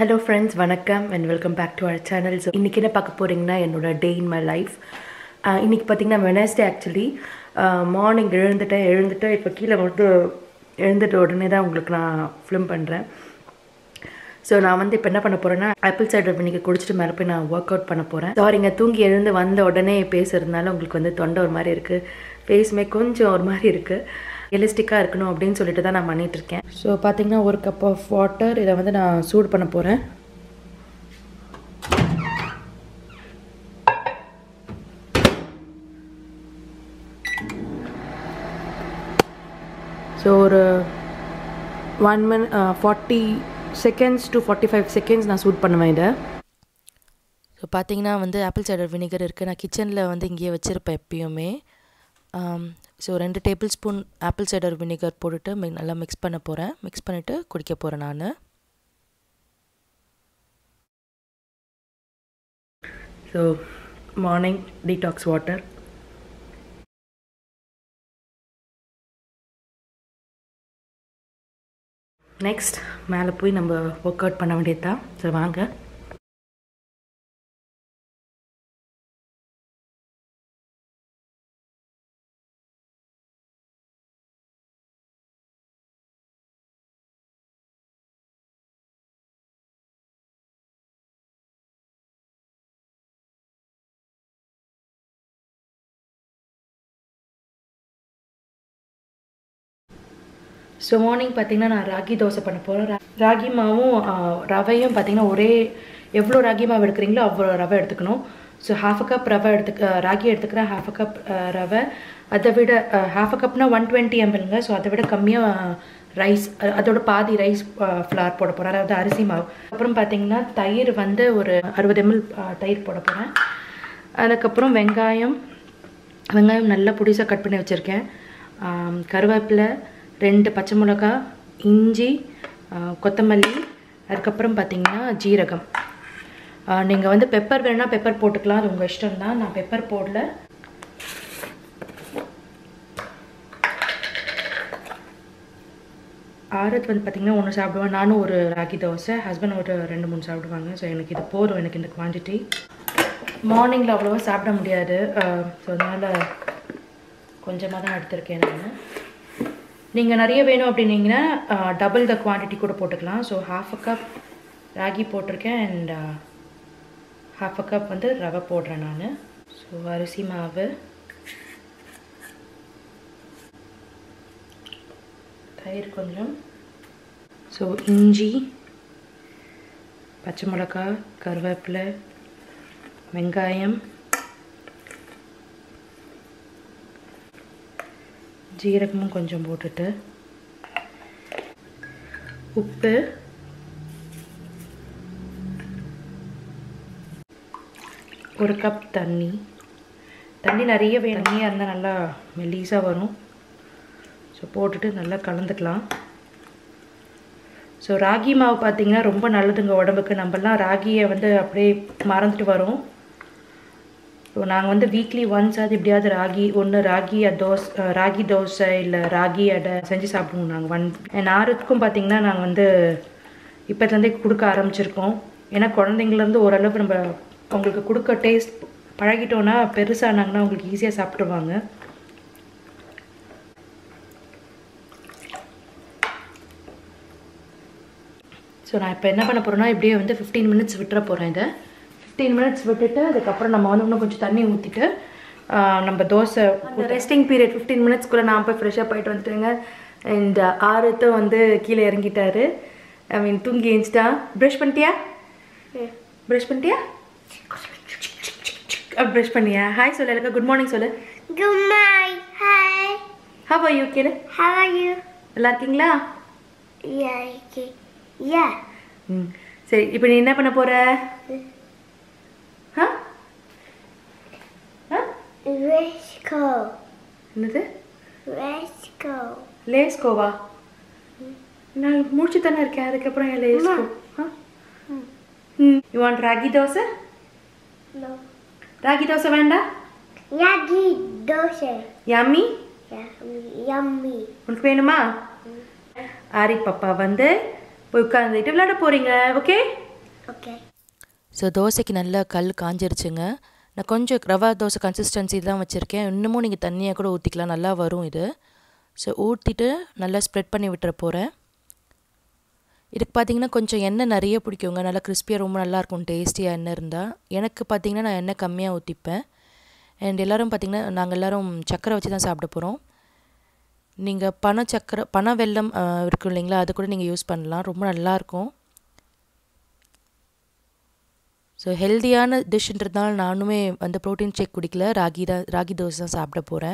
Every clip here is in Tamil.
ஹலோ ஃப்ரெண்ட்ஸ் வணக்கம் and welcome back to our channel so இன்றைக்கி என்ன பார்க்க போகிறீங்கன்னா என்னோட டே இன் மை லைஃப் இன்றைக்கி பார்த்தீங்கன்னா வெனஸ்டே ஆக்சுவலி மார்னிங் எழுந்துட்டேன் எழுந்துட்டு இப்போ கீழே வந்து எழுந்துட்ட உடனே தான் உங்களுக்கு நான் ஃபிலிம் பண்ணுறேன் ஸோ நான் வந்து இப்போ என்ன பண்ண போகிறேன்னா ஆப்பிள் சைடர் வினிகர் குடிச்சிட்டு மேலே போய் நான் ஒர்க் அவுட் பண்ண போகிறேன் சாரிங்க தூங்கி எழுந்து வந்த உடனே பேசுறதுனால உங்களுக்கு வந்து தொண்டை ஒரு மாதிரி இருக்குது ஃபேஸுமே கொஞ்சம் ஒரு மாதிரி இருக்குது ரியலிஸ்டிக்காக இருக்கணும் அப்படின்னு சொல்லிட்டு தான் நான் பண்ணிட்டு இருக்கேன் ஸோ பார்த்தீங்கன்னா ஒரு கப் ஆஃப் வாட்டர் இதை வந்து நான் சூடு பண்ண போகிறேன் ஸோ ஒரு one min forty seconds to forty five seconds நான் சூட் பண்ணுவேன் இதை ஸோ பார்த்தீங்கன்னா வந்து ஆப்பிள் சைடர் வினிகர் இருக்குது நான் கிச்சனில் வந்து இங்கேயே வச்சுருப்பேன் எப்பயுமே ஸோ ரெண்டு tablespoon apple cider vinegar போட்டுட்டு மி நல்லா மிக்ஸ் பண்ண போகிறேன் மிக்ஸ் பண்ணிவிட்டு குடிக்க போகிறேன் நான் so morning detox water next மேலே போய் நம்ம ஒர்க் அவுட் பண்ண வேண்டியது தான் சரி வாங்க ஸோ மார்னிங் பார்த்தீங்கன்னா நான் ராகி தோசை பண்ண போகிறேன் ராகி மாவும் ரவையும் பார்த்தீங்கன்னா ஒரே எவ்வளோ ராகி மாவு எடுக்கிறீங்களோ அவ்வளோ ரவை எடுத்துக்கணும் ஸோ ஹாஃப் அ கப் ரவை எடுத்துக்க ராகி எடுத்துக்கிறேன் ஹாஃப் அ கப் ரவை அதை விட ஹாஃப் அ கப்னா ஒன் டுவெண்ட்டி எம்எல்ங்க ஸோ அதை விட கம்மியாக ரைஸ் அதோட பாதி ரைஸ் ஃப்ளார் போட போகிறேன் அதாவது அரிசி மாவு அப்புறம் பார்த்தீங்கன்னா தயிர் வந்து ஒரு அறுபது எம்எல் தயிர் போட போகிறேன் அதுக்கப்புறம் வெங்காயம் வெங்காயம் நல்லா புடிசாக கட் பண்ணி வச்சுருக்கேன் கருவேப்பிலை ரெண்டு பச்சை மிளகா இஞ்சி கொத்தமல்லி அதுக்கப்புறம் பார்த்திங்கன்னா ஜீரகம் நீங்கள் வந்து பெப்பர் வேணால் பெப்பர் போட்டுக்கலாம் அது உங்கள் இஷ்டம் தான் நான் பெப்பர் போடல ஆரத் வந்து பார்த்திங்கன்னா ஒன்று சாப்பிடுவேன் நானும் ஒரு ராகி தோசை ஹஸ்பண்ட் ஒரு ரெண்டு மூணு சாப்பிடுவாங்க ஸோ எனக்கு இது போதும் எனக்கு இந்த குவான்டிட்டி மார்னிங்கில் அவ்வளோவா சாப்பிட முடியாது ஸோ அதனால் கொஞ்சமாக தான் எடுத்திருக்கேன் நான் நீங்கள் நிறைய வேணும் அப்படின்னீங்கன்னா டபுள் த குவான்டிட்டி கூட போட்டுக்கலாம் so half a cup ragi போட்டிருக்கேன் அண்ட் ஹாஃப் அ கப் வந்து ரவை போடுறேன் நான் ஸோ அரிசி மாவு தயிர் கொஞ்சம் ஸோ இஞ்சி பச்சை மிளகா கருவேப்பிலை வெங்காயம் ஜீரகமும் கொஞ்சம் போட்டுட்டு உப்பு ஒரு கப் தண்ணி தண்ணி நிறைய வேணும் தண்ணியாக இருந்தால் நல்லா மெல்லீஸாக வரும் ஸோ போட்டுட்டு நல்லா கலந்துக்கலாம் ஸோ ராகி மாவு பார்த்திங்கன்னா ரொம்ப நல்லதுங்க உடம்புக்கு நம்மலாம் ராகியை வந்து அப்படியே மறந்துட்டு வரோம் ஸோ நாங்கள் வந்து வீக்லி ஒன்ஸ் அது எப்படியாவது ராகி ஒன்று ராகி தோசை ராகி தோசை இல்லை ராகி அடை செஞ்சு சாப்பிடுவோம் நாங்கள் ஒன் என் ஆறுக்கும் பார்த்திங்கன்னா நாங்கள் வந்து இப்போத்துலேருந்தே கொடுக்க ஆரம்பிச்சிருக்கோம் ஏன்னா குழந்தைங்கலேருந்து ஓரளவு நம்ம அவங்களுக்கு கொடுக்க டேஸ்ட் பழகிட்டோன்னா பெருசானாங்கன்னா அவங்களுக்கு ஈஸியாக சாப்பிடுவாங்க ஸோ நான் இப்போ என்ன பண்ண போகிறேன்னா இப்படியே வந்து ஃபிஃப்டீன் மினிட்ஸ் விட்டுற போகிறேன் இதை ஃபிஃப்டீன் மினிட்ஸ் விட்டுட்டு அதுக்கப்புறம் நம்ம வந்து இன்னும் கொஞ்சம் தண்ணி ஊற்றிட்டு நம்ம தோசை ரெஸ்டிங் பீரியட் ஃபிஃப்டீன் மினிட்ஸ்க்குள்ளே நான் போய் ஃப்ரெஷ்ஷாக போயிட்டு வந்துட்டேங்க அண்ட் ஆறுத்தும் வந்து கீழே இறங்கிட்டாரு ஐ மீன் தூங்கி எழுந்துட்டா ப்ரஷ் பண்ணிட்டியா ப்ரஷ் பண்ணிட்டியா ப்ரஷ் பண்ணியா ஹாய் சொல்லு எனக்கு குட் மார்னிங் சொல்லு Good morning. Hi. How are you கேளு How are you? நல்லா இருக்கீங்களா Yeah. Okay. Yeah. ம் சரி இப்போ நீ என்ன பண்ண போற ஆ ஆ Let's go. என்னது Let's go. லேஸ்கோவா நான் முடிச்சு தானே இருக்கேன் அதுக்கப்புறம் ஏன் லேஸ்கோ ah hmm you want ragi dosa No. Ragi dosa வேண்டாம் Yagi dosha. Yummy Yummy. Yummy. உனக்கு வேணுமா ஆரி பாப்பா வந்து போய் உட்காந்துட்டு விளையாட போறீங்க ஓகே Okay. ஸோ தோசைக்கு நல்லா கல் காஞ்சிருச்சுங்க நான் கொஞ்சம் ரவா தோசை கன்சிஸ்டன்சி தான் வச்சுருக்கேன் இன்னமும் நீங்கள் தண்ணியாக கூட ஊற்றிக்கலாம் நல்லா வரும் இது ஸோ ஊற்றிட்டு நல்லா ஸ்ப்ரெட் பண்ணி விட்டுற போகிறேன் இதுக்கு பார்த்தீங்கன்னா கொஞ்சம் எண்ணெய் நிறைய பிடிக்குங்க நல்லா கிறிஸ்பியாக ரொம்ப நல்லாயிருக்கும் டேஸ்டியாக எண்ணெய் இருந்தால் எனக்கு பார்த்தீங்கன்னா நான் எண்ணெய் கம்மியாக ஊற்றிப்பேன் அண்ட் எல்லோரும் பார்த்தீங்கன்னா நாங்கள் எல்லோரும் சக்கரை வச்சு தான் சாப்பிட போகிறோம் நீங்கள் பனை சக்கரை பனை வெல்லம் அஹ், இருக்கும் இல்லைங்களா அது கூட நீங்கள் யூஸ் பண்ணலாம் ரொம்ப நல்லாயிருக்கும் ஸோ ஹெல்தியான டிஷ்ன்றதுனால நானுமே வந்து ப்ரோட்டீன் ஷேக் குடிக்கல ராகி தான் ராகி தோசை தான் சாப்பிட போகிறேன்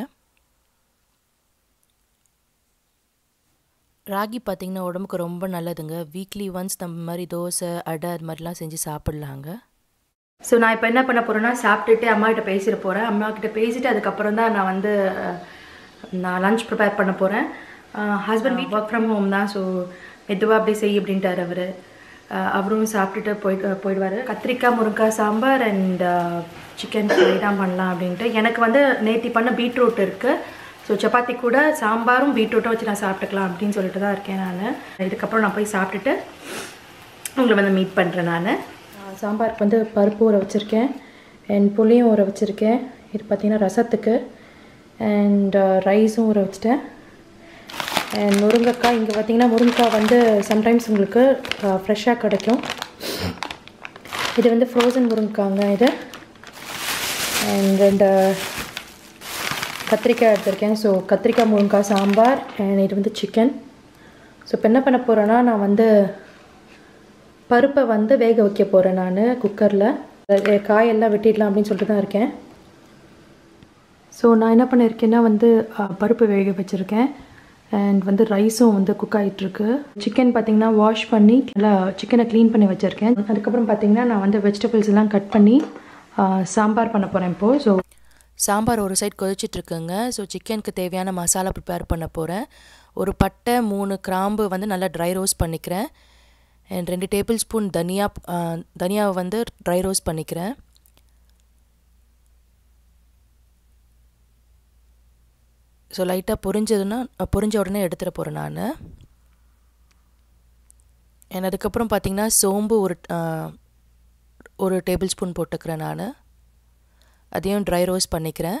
ராகி பார்த்திங்கன்னா உடம்புக்கு ரொம்ப நல்லதுங்க வீக்லி ஒன்ஸ் நம்ம மாதிரி தோசை அடை அது மாதிரிலாம் செஞ்சு சாப்பிட்லாங்க ஸோ நான் இப்போ என்ன பண்ண போகிறேன்னா சாப்பிட்டுட்டு அம்மா கிட்ட பேசிட போகிறேன் அம்மா கிட்ட பேசிட்டு அதுக்கப்புறம் தான் நான் வந்து அஹ், நான் லஞ்ச் ப்ரிப்பேர் பண்ண போகிறேன் ஹஸ்பண்ட் வீட் ஒர்க் ஃப்ரம் ஹோம் தான் ஸோ மெதுவாக அப்படியே செய் அப்படின்ட்டார் அவர் அவரும் சாப்பிட்டுட்டு போயிட்டு போயிடுவார் கத்திரிக்காய் முருங்காய் சாம்பார் அண்ட் சிக்கன் ஃப்ரை தான் பண்ணலாம் அப்படின்ட்டு எனக்கு வந்து நேத்தி பண்ண பீட்ரூட் இருக்குது ஸோ சப்பாத்தி கூட சாம்பாரும் பீட்ரூட்டும் வச்சு நான் சாப்பிட்டுக்கலாம் அப்படின்னு சொல்லிட்டு தான் இருக்கேன் நான் இதுக்கப்புறம் நான் போய் சாப்பிட்டுட்டு உங்களை வந்து மீட் பண்ணுறேன் நான் சாம்பாருக்கு வந்து பருப்பு ஊற வச்சுருக்கேன் அண்ட் புளியும் ஊற வச்சுருக்கேன் இது பார்த்திங்கன்னா ரசத்துக்கு அண்ட் ரைஸும் ஊற வச்சுட்டேன் அண்ட் முருங்கைக்காய் இங்கே பார்த்தீங்கன்னா முருங்கைக்காய் வந்து சம்டைம்ஸ் உங்களுக்கு ஃப்ரெஷ்ஷாக கிடைக்கும் இது வந்து ஃப்ரோசன் முருங்கைக்காங்க இது அண்ட் ரெண்டு கத்திரிக்காய் எடுத்திருக்கேன் ஸோ கத்திரிக்காய் முருங்கைக்காய் சாம்பார் அண்ட் இது வந்து சிக்கன் ஸோ இப்போ என்ன பண்ண போகிறேன்னா நான் வந்து பருப்பை வந்து வேக வைக்க போகிறேன் நான் குக்கரில் காயெல்லாம் வெட்டிடலாம் அப்படின்னு சொல்லிட்டு தான் இருக்கேன் ஸோ நான் என்ன பண்ணியிருக்கேன்னா வந்து அஹ், பருப்பு வேக வச்சுருக்கேன் அண்ட் வந்து ரைஸும் வந்து குக் ஆகிட்டுருக்கு சிக்கன் பார்த்தீங்கன்னா வாஷ் பண்ணி நல்லா சிக்கனை க்ளீன் பண்ணி வச்சுருக்கேன் அதுக்கப்புறம் பார்த்தீங்கன்னா நான் வந்து வெஜிடபிள்ஸ் எல்லாம் கட் பண்ணி அஹ், சாம்பார் பண்ண போகிறேன் இப்போது ஸோ சாம்பார் ஒரு சைட் கொதிச்சிட்ருக்குங்க ஸோ சிக்கனுக்கு தேவையான மசாலா ப்ரிப்பேர் பண்ண போகிறேன் ஒரு பட்டை மூணு கிராம்பு வந்து நல்லா ட்ரை ரோஸ்ட் பண்ணிக்கிறேன் அண்ட் ரெண்டு டேபிள் ஸ்பூன் தனியா அஹ், தனியாவை வந்து ட்ரை ரோஸ்ட் பண்ணிக்கிறேன் ஸோ லைட்டாக பொரிஞ்சதுன்னா அஹ், பொரிஞ்ச உடனே எடுத்துட போகிறேன் நான் அண்ட் அதுக்கப்புறம் பார்த்தீங்கன்னா சோம்பு ஒரு அஹ், ஒரு டேபிள் ஸ்பூன் போட்டுக்கிறேன் நான் அதையும் ட்ரை ரோஸ்ட் பண்ணிக்கிறேன்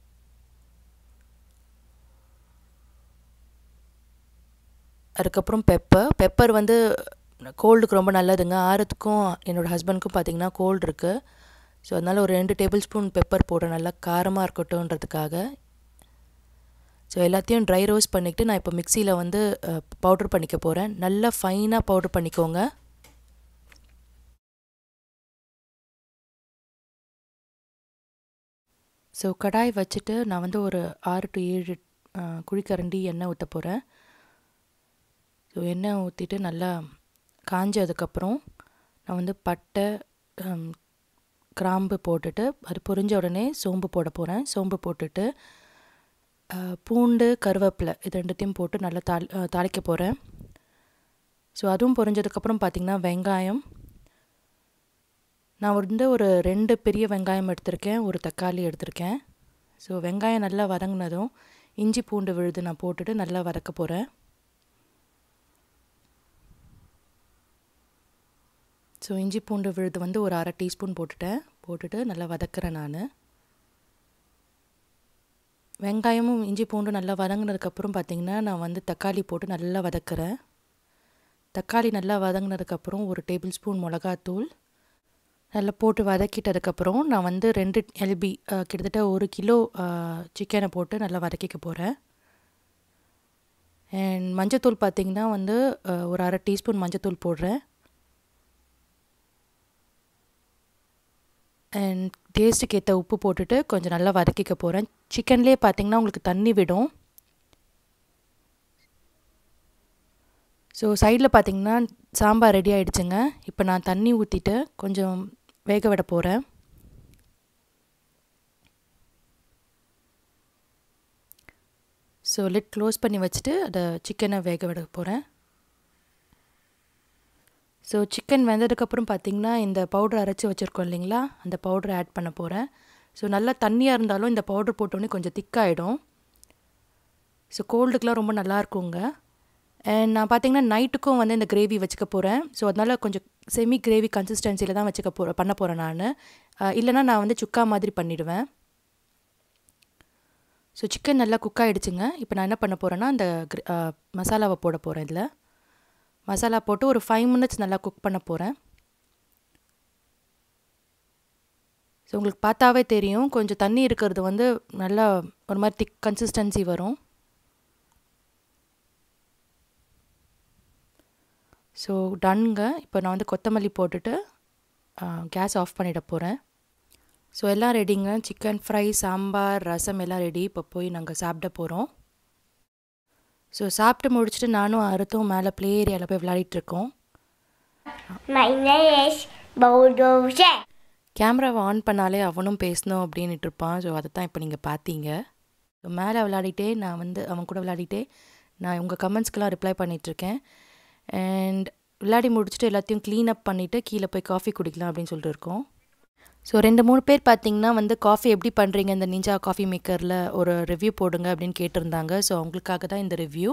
அதுக்கப்புறம் பெப்பர் பெப்பர் வந்து கோல்டுக்கு ரொம்ப நல்லதுங்க ஆறத்துக்கும் என்னோடய ஹஸ்பண்டுக்கும் பார்த்தீங்கன்னா கோல்டு இருக்குது ஸோ அதனால் ஒரு ரெண்டு டேபிள் ஸ்பூன் பெப்பர் போடுறேன் நல்லா காரமாக இருக்கட்டும்ன்றதுக்காக ஸோ எல்லாத்தையும் ட்ரை ரோஸ்ட் பண்ணிக்கிட்டு நான் இப்போ மிக்சியில் வந்து பவுட்ரு பண்ணிக்க போகிறேன் நல்லா ஃபைனாக பவுட்ரு பண்ணிக்கோங்க ஸோ கடாய் வச்சுட்டு நான் வந்து ஒரு ஆறு டு ஏழு ஆ, குழிக்கரண்டி எண்ணெய் ஊற்ற போகிறேன் ஸோ எண்ணெய் ஊற்றிட்டு நல்லா காஞ்சதுக்கப்புறம் நான் வந்து பட்டை ஹம், கிராம்பு போட்டுட்டு அது பொரிஞ்ச உடனே சோம்பு போட போகிறேன் சோம்பு போட்டுட்டு ஆ, பூண்டு கருவேப்பிலை இது ரெண்டுத்தையும் போட்டு நல்லா தாளி ஆ, தாளிக்க போகிறேன் ஸோ அதுவும் பொரிஞ்சதுக்கப்புறம் பார்த்திங்கன்னா வெங்காயம் நான் வந்து ஒரு ரெண்டு பெரிய வெங்காயம் எடுத்திருக்கேன் ஒரு தக்காளி எடுத்திருக்கேன் ஸோ வெங்காயம் நல்லா வதங்கினதும் இஞ்சி பூண்டு விழுது நான் போட்டுட்டு நல்லா வதக்க போகிறேன் ஸோ இஞ்சி பூண்டு விழுது வந்து ஒரு அரை டீஸ்பூன் போட்டுட்டேன் போட்டுட்டு நல்லா வதக்குறேன் நான் வெங்காயமும் இஞ்சி பூண்டும் நல்லா வதங்கினதுக்கப்புறம் பார்த்திங்கன்னா நான் வந்து தக்காளி போட்டு நல்லா வதக்குறேன் தக்காளி நல்லா வதங்கினதுக்கப்புறம் ஒரு டேபிள் ஸ்பூன் மிளகாத்தூள் நல்லா போட்டு வதக்கிட்டதுக்கப்புறம் நான் வந்து ரெண்டு எல்பி கிட்டத்தட்ட ஒரு கிலோ சிக்கனை போட்டு நல்லா வதக்கிக்க போகிறேன் அண்ட் மஞ்சத்தூள் பார்த்திங்கன்னா வந்து அஹ், ஒரு அரை டீஸ்பூன் மஞ்சத்தூள் போடுறேன் அண்ட் டேஸ்ட்டுக்கு ஏற்ற உப்பு போட்டுட்டு கொஞ்சம் நல்லா வதக்கிக்க போகிறேன் சிக்கன்லேயே பார்த்தீங்கன்னா உங்களுக்கு தண்ணி விடும் ஸோ சைடில் பார்த்தீங்கன்னா சாம்பார் ரெடி ஆயிடுச்சுங்க இப்போ நான் தண்ணி ஊற்றிட்டு கொஞ்சம் வேக விட போகிறேன் ஸோ லிட் க்ளோஸ் பண்ணி வச்சுட்டு அதை சிக்கனை வேக விட போகிறேன் ஸோ சிக்கன் வெந்ததுக்கப்புறம் பார்த்தீங்கன்னா இந்த பவுடர் அரைச்சி வச்சுருக்கோம் இல்லைங்களா அந்த பவுடரை ஆட் பண்ண போகிறேன் ஸோ நல்லா தண்ணியாக இருந்தாலும் இந்த பவுடர் போட்டோன்னே கொஞ்சம் திக்காயிடும் ஸோ கோல்டுக்கெலாம் ரொம்ப நல்லா இருக்குங்க அண்ட் நான் பார்த்தீங்கன்னா நைட்டுக்கும் வந்து இந்த கிரேவி வச்சுக்க போகிறேன் ஸோ அதனால் கொஞ்சம் செமி கிரேவி கன்சிஸ்டன்சியில் தான் வச்சுக்க போகிறேன் பண்ண போகிறேன் நான் இல்லைனா நான் வந்து சுக்கா மாதிரி பண்ணிவிடுவேன் ஸோ சிக்கன் நல்லா குக் ஆகிடுச்சுங்க இப்போ நான் என்ன பண்ண போகிறேன்னா அந்த மசாலாவை போட போகிறேன் இதில் மசாலா போட்டு ஒரு ஃபைவ் மினிட்ஸ் நல்லா குக் பண்ண போகிறேன் ஸோ உங்களுக்கு பார்த்தாவே தெரியும் கொஞ்சம் தண்ணி இருக்கிறது வந்து நல்லா ஒரு மாதிரி திக் கன்சிஸ்டன்சி வரும் ஸோ டன்ங்க இப்போ நான் வந்து கொத்தமல்லி போட்டுட்டு கேஸ் ஆஃப் பண்ணிட போகிறேன் ஸோ எல்லாம் ரெடிங்க சிக்கன் ஃப்ரை சாம்பார் ரசம் எல்லாம் ரெடி இப்போ போய் நாங்கள் சாப்பிட போகிறோம் ஸோ சாப்பிட்டு முடிச்சுட்டு நானும் அறுத்தும் மேலே ப்ளே ஏரியாவில் போய் விளையாடிட்டுருக்கோம் My name is Bulldozer. கேமராவை ஆன் பண்ணாலே அவனும் பேசணும் அப்படின்ட்டு இருப்பான் ஸோ அதை தான் இப்போ நீங்கள் பார்த்தீங்க ஸோ மேலே விளையாடிட்டே நான் வந்து அவன் கூட விளையாடிட்டே நான் உங்கள் கமெண்ட்ஸ்க்கெலாம் ரிப்ளை பண்ணிகிட்ருக்கேன் அண்ட் விளையாடி முடிச்சுட்டு எல்லாத்தையும் க்ளீன் அப் பண்ணிவிட்டு கீழே போய் காஃபி குடிக்கலாம் அப்படின்னு சொல்லிட்டு இருக்கோம் ஸோ ரெண்டு மூணு பேர் பார்த்தீங்கன்னா வந்து காஃபி எப்படி பண்ணுறீங்க இந்த நிஞ்சா காஃபி மேக்கரில் ஒரு ரிவ்யூ போடுங்க அப்படின்னு கேட்டிருந்தாங்க ஸோ அவங்களுக்காக தான் இந்த ரிவ்யூ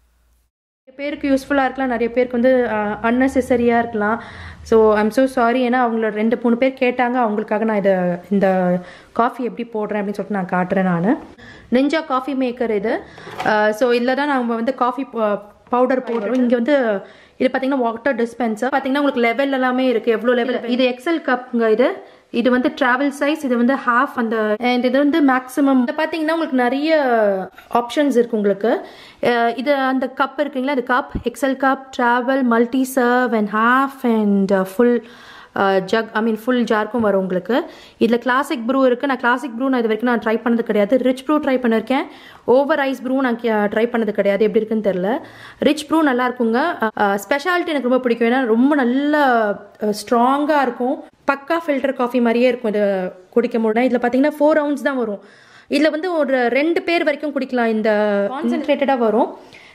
நிறைய பேருக்கு யூஸ்ஃபுல்லாக இருக்கலாம் நிறைய பேருக்கு வந்து அன்னெசரியாக இருக்கலாம் ஸோ ஐம் ஸோ சாரி ஏன்னா அவங்கள ரெண்டு மூணு பேர் கேட்டாங்க அவங்களுக்காக நான் இதை இந்த காஃபி எப்படி போடுறேன் அப்படின்னு சொல்லிட்டு நான் காட்டுறேன் நான் நெஞ்சா காஃபி மேக்கர் இது ஸோ இதில் தான் நம்ம வந்து காஃபி பவுடர் போடுறோம் இங்கே வந்து இது பார்த்தீங்கன்னா வாட்டர் டிஸ்பென்சர் பார்த்தீங்கன்னா உங்களுக்கு லெவல் எல்லாமே இருக்குது எவ்வளோ லெவல் இது எக்ஸல் கப்புங்க இது இது வந்து டிராவல் சைஸ் இது வந்து ஹாஃப் அந்த அண்ட் இது வந்து மேக்ஸிமம் இதை பார்த்தீங்கன்னா உங்களுக்கு நிறைய ஆப்ஷன்ஸ் இருக்கு உங்களுக்கு இது அந்த கப் இருக்குங்களா அது cup XL cup travel multi serve and half and full jug I mean full ஜார்க்கும் வரும் உங்களுக்கு இதில் கிளாசிக் ப்ரூ இருக்குது நான் கிளாசிக் ப்ரூ நான் இது வரைக்கும் நான் ட்ரை பண்ணது கிடையாது ரிச் ப்ரூ ட்ரை பண்ணியிருக்கேன் ஓவர் ஐஸ் ப்ரூ நான் ட்ரை பண்ணது கிடையாது எப்படி இருக்குன்னு தெரில ரிச் ப்ரூ நல்லா இருக்குங்க ஸ்பெஷாலிட்டி எனக்கு ரொம்ப பிடிக்கும் ஏன்னா ரொம்ப நல்ல ஸ்ட்ராங்காக இருக்கும் பக்கா ஃபில்டர் காஃபி மாதிரியே இருக்கும் இது குடிக்க முடியும் இதில் பார்த்தீங்கன்னா ஃபோர் ரவுண்ட்ஸ் தான் வரும் இதில் வந்து ஒரு ரெண்டு பேர் வரைக்கும் குடிக்கலாம் இந்த கான்சென்ட்ரேட்டடாக வரும்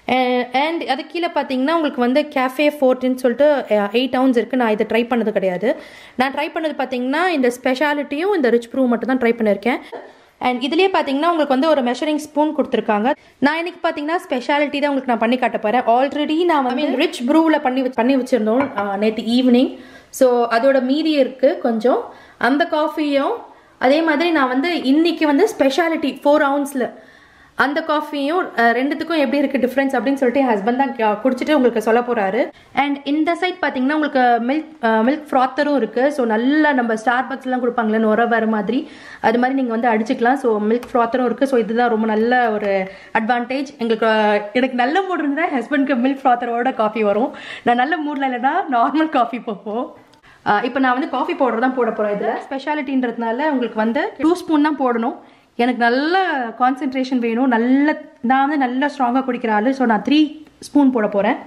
அண்ட் அது கீழே பார்த்தீங்கன்னா உங்களுக்கு வந்து கேஃபே ஃபோர்ட்டுன்னு சொல்லிட்டு எயிட் அவுன்ஸ் இருக்குது நான் இதை ட்ரை பண்ணது கிடையாது நான் ட்ரை பண்ணது பார்த்தீங்கன்னா இந்த ஸ்பெஷாலிட்டியும் இந்த ரிச் ப்ரூ மட்டும் தான் ட்ரை பண்ணியிருக்கேன் அண்ட் இதுலேயே பார்த்தீங்கன்னா உங்களுக்கு வந்து ஒரு மெஷரிங் ஸ்பூன் கொடுத்துருக்காங்க நான் இன்னைக்கு பார்த்தீங்கன்னா ஸ்பெஷாலிட்டி தான் உங்களுக்கு நான் பண்ணி காட்ட போகிறேன் ஆல்ரெடி நான் வந்து ரிச் ப்ரூவில் பண்ணி பண்ணி வச்சுருந்தோம் நேற்று ஈவினிங் ஸோ அதோட மீதி இருக்குது கொஞ்சம் அந்த காஃபியும் அதே மாதிரி நான் வந்து இன்னைக்கு வந்து ஸ்பெஷாலிட்டி ஃபோர் அவுன்ஸில் அந்த காஃபியும் ரெண்டுத்துக்கும் எப்படி இருக்குது டிஃப்ரென்ஸ் அப்படின்னு சொல்லிட்டு என் ஹஸ்பண்ட் தான் குடிச்சிட்டு உங்களுக்கு சொல்ல போகிறாரு அண்ட் இந்த சைட் பார்த்தீங்கன்னா உங்களுக்கு மில்க் மில்க் ஃப்ராத்தரும் இருக்குது ஸோ நல்லா நம்ம ஸ்டார் பாக்ஸ்லாம் கொடுப்பாங்களே நுர வர மாதிரி அது மாதிரி நீங்கள் வந்து அடிச்சுக்கலாம் ஸோ மில்க் ஃப்ராத்தரும் இருக்குது ஸோ இதுதான் ரொம்ப நல்ல ஒரு அட்வான்டேஜ் எங்களுக்கு எனக்கு நல்ல மூட் இருந்தால் ஹஸ்பண்ட்க்கு மில்க் ஃப்ராத்தரோட காஃபி வரும் நான் நல்ல மூடில் இல்லைன்னா நார்மல் காஃபி போப்போம் இப்போ நான் வந்து காஃபி பவுடர் தான் போட போகிறேன் இதில் ஸ்பெஷாலிட்டின்றதுனால உங்களுக்கு வந்து டூ ஸ்பூன் தான் போடணும் எனக்கு நல்ல கான்சென்ட்ரேஷன் வேணும் நல்ல நான் வந்து நல்லா ஸ்ட்ராங்காக குடிக்கிற ஆள் ஸோ நான் த்ரீ ஸ்பூன் போட போகிறேன்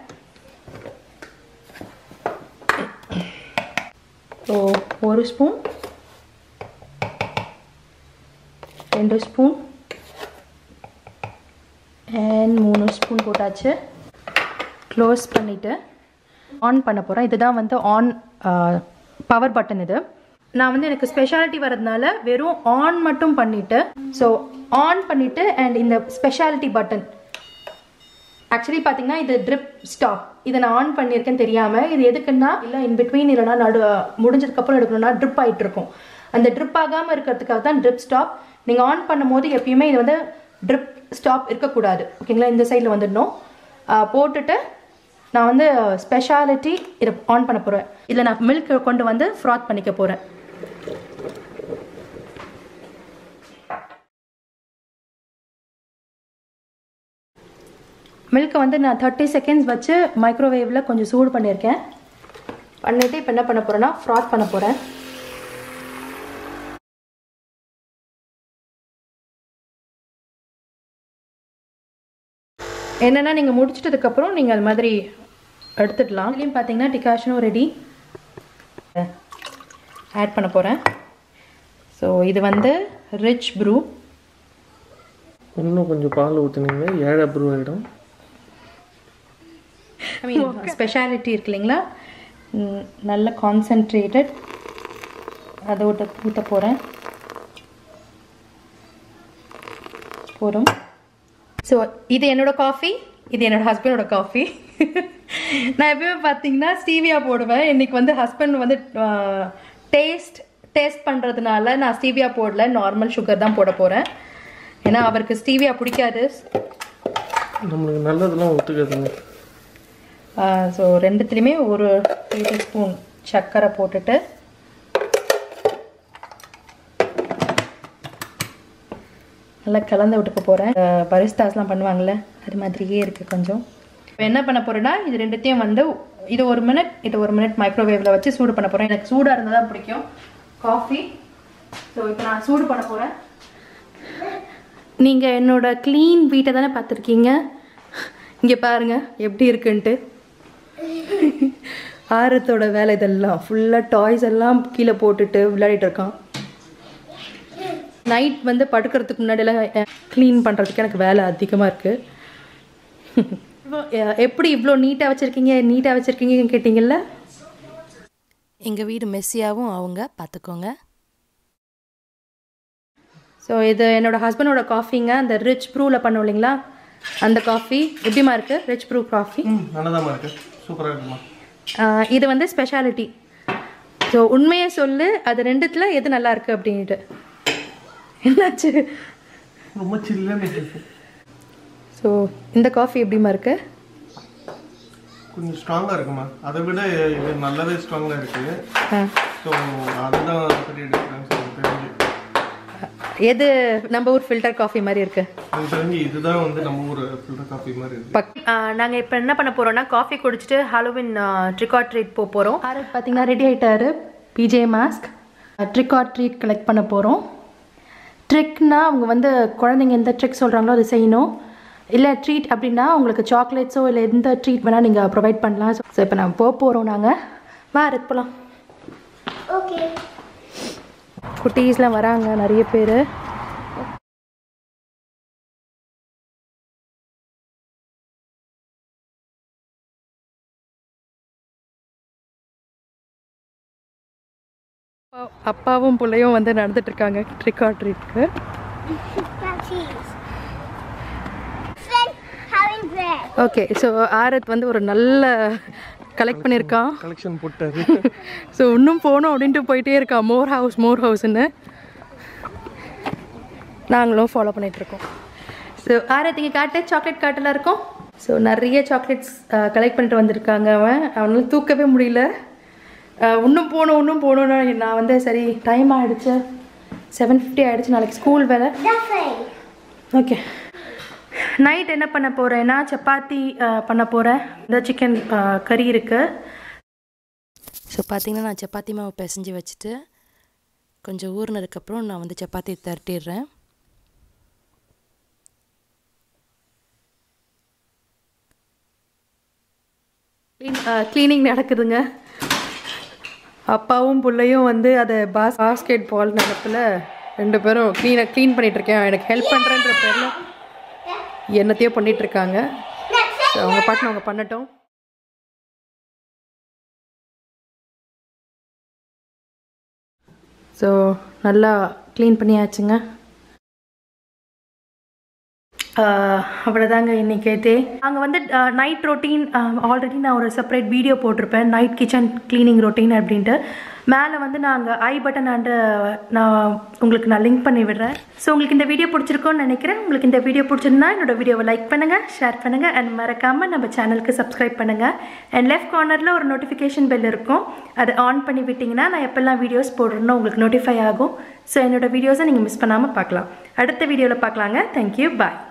ஸோ ஒரு ஸ்பூன் ரெண்டு ஸ்பூன் அண்ட் மூணு ஸ்பூன் போட்டாச்சு க்ளோஸ் பண்ணிவிட்டு ஆன் பண்ண போகிறேன் இதுதான் வந்து ஆன் பவர் பட்டன் இது நான் வந்து எனக்கு ஸ்பெஷாலிட்டி வரதுனால வெறும் ஆன் மட்டும் பண்ணிவிட்டு ஸோ ஆன் பண்ணிவிட்டு அண்ட் இந்த ஸ்பெஷாலிட்டி பட்டன் ஆக்சுவலி பார்த்தீங்கன்னா இது ட்ரிப் ஸ்டாப் இதை நான் ஆன் பண்ணியிருக்கேன்னு தெரியாமல் இது எதுக்குன்னா இல்லை இன் பிட்வீன் இல்லைனா நடு முடிஞ்சதுக்கப்புறம் எடுக்கணும்னா ட்ரிப் ஆகிட்டு இருக்கும் அந்த ட்ரிப் ஆகாமல் இருக்கிறதுக்காக தான் ட்ரிப் ஸ்டாப் நீங்கள் ஆன் பண்ணும்போது எப்பயுமே இது வந்து ட்ரிப் ஸ்டாப் இருக்கக்கூடாது ஓகேங்களா இந்த சைடில் வந்துடணும் போட்டுட்டு நான் வந்து ஸ்பெஷாலிட்டி இதை ஆன் பண்ண போகிறேன் இதில் நான் மில்க் கொண்டு வந்து ஃப்ராத் பண்ணிக்க போகிறேன் மில்கை வந்து நான் தேர்ட்டி செகண்ட்ஸ் வச்சு மைக்ரோவேவில் கொஞ்சம் சூடு பண்ணியிருக்கேன் பண்ணிவிட்டு இப்போ என்ன பண்ண போகிறேன்னா ஃப்ராத் பண்ண போகிறேன் என்னென்னா நீங்கள் முடிச்சிட்டதுக்கப்புறம் நீங்கள் அது மாதிரி எடுத்துடலாம் இதுலேயும் பார்த்தீங்கன்னா டிகாஷனும் ரெடி ஆட் பண்ண போகிறேன் ஸோ இது வந்து ரிச் ப்ரூ இன்னும் கொஞ்சம் பால் ஊற்றுனீங்கன்னா ஏழை ப்ரூ ஆகிடும் ஐ மீன் ஸ்பெஷாலிட்டி இருக்கு இல்லைங்களா ம், நல்ல கான்சென்ட்ரேட்டட் அதை ஊட்ட ஊற்ற போகிறேன் போதும் ஸோ இது என்னோட காஃபி இது என்னோட ஹஸ்பண்டோட காஃபி நான் எப்பயுமே பார்த்தீங்கன்னா ஸ்டீவியா போடுவேன் இன்னைக்கு வந்து ஹஸ்பண்ட் வந்து டேஸ்ட் டேஸ்ட் பண்ணுறதுனால நான் ஸ்டீவியா போடல நார்மல் சுகர் தான் போட போகிறேன் ஏன்னா அவருக்கு ஸ்டீவியா பிடிக்காது நம்மளுக்கு நல்லதெல்லாம் ஒத்துக்காதுங்க ஸோ ரெண்டுத்துலேயுமே ஒரு டேபிள் ஸ்பூன் சர்க்கரை போட்டுட்டு நல்லா கலந்து விட்டுக்க போகிறேன் பரிஸ்தாஸ்லாம் பண்ணுவாங்கள்ல அது மாதிரியே இருக்குது கொஞ்சம் இப்போ என்ன பண்ண போகிறேன்னா இது ரெண்டுத்தையும் வந்து இது ஒரு மினிட் இது ஒரு மினிட் மைக்ரோவேவில் வச்சு சூடு பண்ண போகிறேன் எனக்கு சூடாக இருந்தால் தான் பிடிக்கும் காஃபி ஸோ இப்போ நான் சூடு பண்ண போகிறேன் நீங்கள் என்னோட க்ளீன் வீட்டை தானே பார்த்துருக்கீங்க இங்கே பாருங்க எப்படி இருக்குன்ட்டு ஆரத்தோட வேலை இதெல்லாம் ஃபுல்லாக டாய்ஸ் எல்லாம் கீழே போட்டுட்டு விளையாடிட்டு இருக்கான் நைட் வந்து படுக்கிறதுக்கு முன்னாடியெல்லாம் க்ளீன் பண்ணுறதுக்கு எனக்கு வேலை அதிகமாக இருக்குது எப்படி இவ்வளோ நீட்டாக வச்சுருக்கீங்க நீட்டாக வச்சுருக்கீங்கன்னு கேட்டிங்கல்ல எங்கள் வீடு மெஸ்ஸியாகவும் அவங்க பார்த்துக்கோங்க ஸோ இது என்னோட ஹஸ்பண்டோட காஃபிங்க அந்த ரிச் ப்ரூவில் பண்ணோம் இல்லைங்களா அந்த காஃபி எப்படிமா இருக்குது ரிச் ப்ரூ காஃபி ம் நல்லதாம்மா இருக்கு சூப்பராக இருக்குமா ஆஹ் இது வந்து ஸ்பெஷாலிட்டி ஸோ உண்மையை சொல்லு அது ரெண்டுத்தில் எது நல்லா இருக்கு அப்படின்ட்டு என்னாச்சு ரொம்ப சில்லுன்னு இருக்கு ஸோ இந்த காஃபி எப்படிமா இருக்கு கொஞ்சம் ஸ்ட்ராங்காக இருக்குமா அதை விட இது நல்லாவே ஸ்ட்ராங்காக இருக்குது ஆ. ஸோ அதுதான் பெரிய டிஃப்ரென்ஸ் எனக்கு தெரிஞ்சு எது நம்ம ஊர் ஃபில்டர் காஃபி மாதிரி இருக்கு எனக்கு தெரிஞ்சு இதுதான் வந்து நம்ம ஊர் ஃபில்டர் காஃபி மாதிரி இருக்கு பக் நாங்கள் இப்போ என்ன பண்ண போகிறோம்னா காஃபி குடிச்சிட்டு ஹாலோவின் ட்ரிக் ஆர் ட்ரீட் போக போகிறோம் ஆறு பார்த்தீங்கன்னா ரெடி ஆகிட்டாரு PJ mask trick or treat collect பண்ண போகிறோம் ட்ரிக்னா அவங்க வந்து குழந்தைங்க எந்த ட்ரிக் சொல்கிறாங்களோ அதை செய்யணும் இல்லை ட்ரீட் அப்படின்னா உங்களுக்கு சாக்லேட்ஸோ இல்லை எந்த ட்ரீட் வேணால் நீங்கள் ப்ரொவைட் பண்ணலாம் ஸோ இப்போ நான் போக போகிறோம் நாங்கள் வா ரத் போகலாம் Okay. குட்டீஸ்லாம் வராங்க நிறைய பேர் அப்பாவும் பிள்ளையும் வந்து நடந்துட்டு இருக்காங்க ட்ரிக் ஆர் ட்ரீட்க்கு Got cheese. Friend, having bread. Okay so ஆரத் வந்து ஒரு நல்ல கலெக்ட் பண்ணியிருக்கான் கலெக்ஷன் போட்டாரு ஸோ இன்னும் போகணும் அப்படின்ட்டு போயிட்டே இருக்கான் மோர் ஹவுஸ் மோர் ஹவுஸ்ன்னு நாங்களும் ஃபாலோ பண்ணிகிட்ருக்கோம் ஸோ ஆரத் இங்கே காட்டு சாக்லேட் காட்டெல்லாம் இருக்கும் ஸோ நிறைய சாக்லேட்ஸ் கலெக்ட் பண்ணிட்டு வந்திருக்காங்க அவன் அவனால தூக்கவே முடியல அஹ், இன்னும் போகணும் இன்னும் போகணும்னு நான் வந்து சரி டைம் ஆகிடுச்சு செவன் ஃபிஃப்டி ஆகிடுச்சு நாளைக்கு ஸ்கூல் வேலை Nothing. ஓகே நைட் என்ன பண்ண போகிறேன்னா சப்பாத்தி அஹ், பண்ண போகிறேன் இந்த சிக்கன் கறி இருக்குது ஸோ பார்த்தீங்கன்னா நான் சப்பாத்தி மாவு பிசைஞ்சு வச்சுட்டு கொஞ்சம் ஊறினதுக்கப்புறம் நான் வந்து சப்பாத்தி தரட்டிடுறேன் க்ளீனிங் நடக்குதுங்க அப்பாவும் பிள்ளையும் வந்து அதை பாஸ் பாஸ்கெட் பால் நடப்பில் ரெண்டு பேரும் க்ளீனாக க்ளீன் பண்ணிகிட்ருக்கேன் எனக்கு ஹெல்ப் பண்ணுறேன்ற பேரில் என்னத்தையோ பண்ணிட்டு இருக்காங்க ஸோ அவங்க பாட்டு அவங்க பண்ணட்டும் ஸோ நல்லா க்ளீன் பண்ணியாச்சுங்க ஆஹ் அவ்வளோதாங்க இன்னைக்கேத்தே நாங்கள் வந்து நைட் ரொட்டீன் ஆல்ரெடி நான் ஒரு செப்பரேட் வீடியோ போட்டிருப்பேன் நைட் கிச்சன் க்ளீனிங் ரொட்டீன் அப்படின்ட்டு மேலே வந்து நாங்கள் ஐ பட்டன் ஆண்டு நான் உங்களுக்கு நான் லிங்க் பண்ணி விடுறேன் ஸோ உங்களுக்கு இந்த வீடியோ பிடிச்சிருக்கோன்னு நினைக்கிறேன் உங்களுக்கு இந்த வீடியோ பிடிச்சிருந்தா என்னோட வீடியோவை லைக் பண்ணுங்கள் ஷேர் பண்ணுங்கள் அண்ட் மறக்காமல் நம்ம சேனலுக்கு சப்ஸ்கிரைப் பண்ணுங்கள் அண்ட் லெஃப்ட் கார்னரில் ஒரு நோட்டிஃபிகேஷன் பெல் இருக்கும் அதை ஆன் பண்ணி விட்டிங்கன்னா நான் எப்போல்லாம் வீடியோஸ் போடுறேனோ உங்களுக்கு நோட்டிஃபை ஆகும் ஸோ என்னோட வீடியோஸை நீங்கள் மிஸ் பண்ணாமல் பார்க்கலாம் அடுத்த வீடியோவில் பார்க்கலாங்க தேங்க்யூ பாய்